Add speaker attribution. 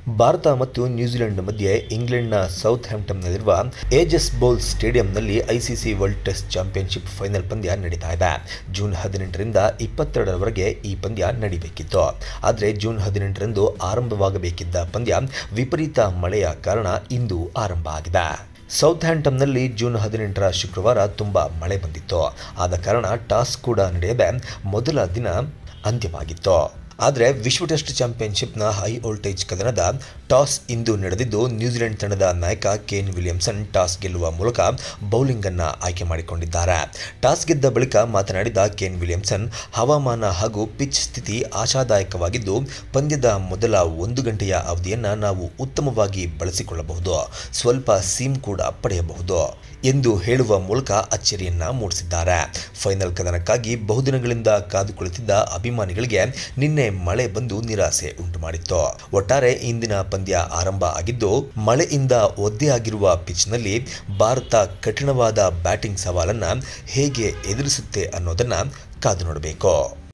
Speaker 1: ಭಾರತ ಮತ್ತು ನ್ಯೂಜಿಲೆಂಡ್ ಮಧ್ಯೆ ಇಂಗ್ಲೆಂಡ್ನ ಸೌತ್ ಹ್ಯಾಂಪ್ಟನ್ನಲ್ಲಿರುವ ಏಜಸ್ ಬೌಲ್ ಸ್ಟೇಡಿಯಂನಲ್ಲಿ ICC world test championship final ಪಂದ್ಯ ನಡೀತಾ ಇದೆ ಜೂನ್ ಹದಿನೆಂಟರಿಂದ ಇಪ್ಪತ್ತೆರಡರವರೆಗೆ ಈ ಪಂದ್ಯ ನಡೀಬೇಕಿತ್ತು ಆದರೆ ಜೂನ್ ಹದಿನೆಂಟರಂದು ಆರಂಭವಾಗಬೇಕಿದ್ದ ಪಂದ್ಯ ವಿಪರೀತ ಮಳೆಯ ಕಾರಣ ಇಂದು ಆರಂಭ ಆಗಿದೆ ಸೌತ್ ಹ್ಯಾಂಟಮ್ನಲ್ಲಿ ಜೂನ್ ಹದಿನೆಂಟರ ಶುಕ್ರವಾರ ತುಂಬ ಮಳೆ ಬಂದಿತ್ತು ಆದ ಕಾರಣ ಟಾಸ್ ಕೂಡ ನಡೆಯದೆ ಮೊದಲ ದಿನ ಅಂತ್ಯವಾಗಿತ್ತು ಆದರೆ ವಿಶ್ವ ಟೆಸ್ಟ್ ಚಾಂಪಿಯನ್ಶಿಪ್ನ ಹೈ ವೋಲ್ಟೇಜ್ ಕದನದ ಟಾಸ್ ಇಂದು ನಡೆದಿದ್ದು ನ್ಯೂಜಿಲೆಂಡ್ ತಂಡದ ನಾಯಕ ಕೇನ್ ವಿಲಿಯಮ್ಸನ್ ಟಾಸ್ ಗೆಲ್ಲುವ ಮೂಲಕ ಬೌಲಿಂಗ್ ಅನ್ನು ಆಯ್ಕೆ ಮಾಡಿಕೊಂಡಿದ್ದಾರೆ ಟಾಸ್ ಗೆದ್ದ ಬಳಿಕ ಮಾತನಾಡಿದ ಕೇನ್ ವಿಲಿಯಮ್ಸನ್ ಹವಾಮಾನ ಹಾಗೂ ಪಿಚ್ ಸ್ಥಿತಿ ಆಶಾದಾಯಕವಾಗಿದ್ದು ಪಂದ್ಯದ ಮೊದಲ ಒಂದು ಗಂಟೆಯ ಅವಧಿಯನ್ನು ನಾವು ಉತ್ತಮವಾಗಿ ಬಳಸಿಕೊಳ್ಳಬಹುದು ಸ್ವಲ್ಪ ಸೀಮ್ ಕೂಡ ಪಡೆಯಬಹುದು ಎಂದು ಹೇಳುವ ಮೂಲಕ ಅಚ್ಚರಿಯನ್ನ ಮೂಡಿಸಿದ್ದಾರೆ ಫೈನಲ್ ಕದನಕ್ಕಾಗಿ ಬಹುದಿನಗಳಿಂದ ಕಾದು ಕುಳಿತಿದ್ದ ಅಭಿಮಾನಿಗಳಿಗೆ ನಿನ್ನೆ ಮಳೆ ಬಂದು ನಿರಾಸೆ ಉಂಟು ಮಾಡಿತ್ತು ಒಟ್ಟಾರೆ ಇಂದಿನ ಪಂದ್ಯ ಆರಂಭ ಆಗಿದ್ದು ಮಳೆಯಿಂದ ಒದ್ದೆಯಾಗಿರುವ ಪಿಚ್ನಲ್ಲಿ ಭಾರತ ಕಠಿಣವಾದ ಬ್ಯಾಟಿಂಗ್ ಸವಾಲನ್ನ ಹೇಗೆ ಎದುರಿಸುತ್ತೆ ಅನ್ನೋದನ್ನ ಕಾದು ನೋಡಬೇಕು